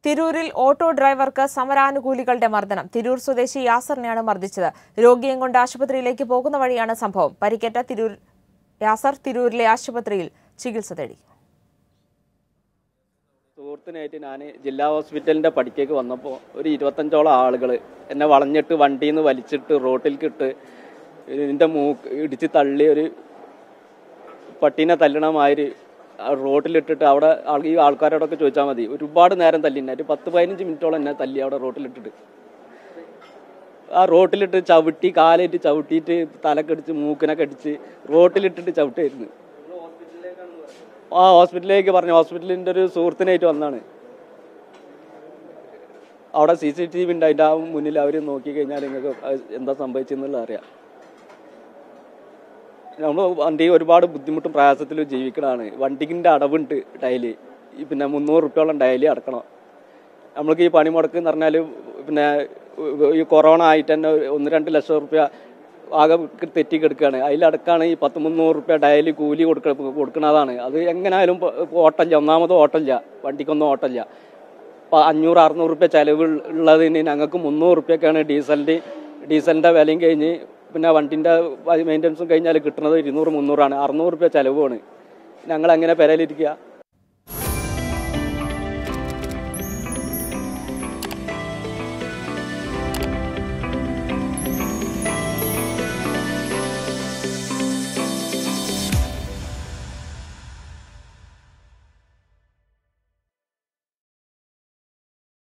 തിരൂരിൽ ഓട്ടോ ഡ്രൈവർക്ക് സമരാനുകൂലികളുടെ മർദ്ദനം തിരൂർ സ്വദേശി യാസറിനെയാണ് മർദ്ദിച്ചത് രോഗിയും കൊണ്ട് ആശുപത്രിയിലേക്ക് പോകുന്ന വഴിയാണ് സംഭവം പരിക്കേറ്റ തിരൂർ യാസർ തിരൂരിലെ ആശുപത്രിയിൽ ചികിത്സ തേടി സുഹൃത്തിനായിട്ട് ഞാൻ ജില്ലാ ഹോസ്പിറ്റലിൻ്റെ പടിക്കേക്ക് വന്നപ്പോൾ ഒരു ഇരുപത്തഞ്ചോളം ആളുകൾ എന്നെ വളഞ്ഞിട്ട് വണ്ടിയിൽ നിന്ന് വലിച്ചിട്ട് റോട്ടിലേക്ക് ഇട്ട് ഇതിൻ്റെ മൂക്ക് ഇടിച്ച് തള്ളി ഒരു പട്ടീനെ തല്ലണ മാതിരി ആ റോട്ടിലിട്ടിട്ട് അവിടെ ആൾ- ഈ ആൾക്കാരോടൊക്കെ ചോദിച്ചാൽ മതി ഒരുപാട് നേരം തല്ലി എന്നെ ഒരു പത്ത് പതിനഞ്ച് മിനിറ്റോളം എന്നെ തല്ലി അവിടെ റോട്ടിലിട്ടിട്ട് ആ റോട്ടിലിട്ട് ചവിട്ടി കാലേറ്റ് ചവിട്ടിയിട്ട് തലക്കടിച്ച് മൂക്കിനൊക്കെ അടിച്ച് റോട്ടിലിട്ടിട്ട് ചവിട്ടായിരുന്നു ആ ഹോസ്പിറ്റലിലേക്ക് പറഞ്ഞു ഹോസ്പിറ്റലിൻ്റെ ഒരു സുഹൃത്തിനായിട്ട് വന്നാണ് അവിടെ സി സി ടി വി ഉണ്ട് അതിൻ്റെ ആ മുന്നിൽ അവർ നോക്കി കഴിഞ്ഞാൽ നിങ്ങൾക്ക് അത് എന്താ സംഭവിച്ചെന്നുള്ളത് അറിയാം നമ്മൾ വണ്ടി ഒരുപാട് ബുദ്ധിമുട്ടും പ്രയാസത്തിലും ജീവിക്കണതാണ് വണ്ടിക്കിൻ്റെ അടവുണ്ട് ഡയലി ഈ പിന്നെ മുന്നൂറ് റുപ്യോളം ഡയലി അടക്കണം നമ്മൾക്ക് ഈ പണിമുടക്ക് എന്ന് പറഞ്ഞാൽ പിന്നെ ഈ കൊറോണ ആയിട്ട് തന്നെ ഒന്ന് രണ്ട് ലക്ഷം റുപ്യ ആകെ തെറ്റി കിടക്കുകയാണ് അതിലടക്കാണ് ഈ പത്ത് മുന്നൂറ് റുപ്യ ഡയലി കൂലി കൊടുക്ക കൊടുക്കുന്നതാണ് അത് എങ്ങനെയായാലും ഇപ്പൊ ഓട്ടമില്ല ഒന്നാമത് ഓട്ടമില്ല വണ്ടിക്കൊന്നും ഓട്ടമില്ല അപ്പോൾ അഞ്ഞൂറ് അറുന്നൂറ് റുപ്യ ചിലവ് ഉള്ളതിന് ഞങ്ങൾക്ക് മുന്നൂറ് റുപ്യൊക്കെയാണ് ഡീസലിൻ്റെ ഡീസലിൻ്റെ വിലയും കഴിഞ്ഞ് പിന്നെ വണ്ടിൻ്റെ മെയിൻ്റനൻസും കഴിഞ്ഞാൽ കിട്ടുന്നത് ഇരുന്നൂറ് മുന്നൂറാണ് അറുന്നൂറ് റുപ്യ ചിലവുമാണ് ഞങ്ങൾ അങ്ങനെ പെരയിലിരിക്കുക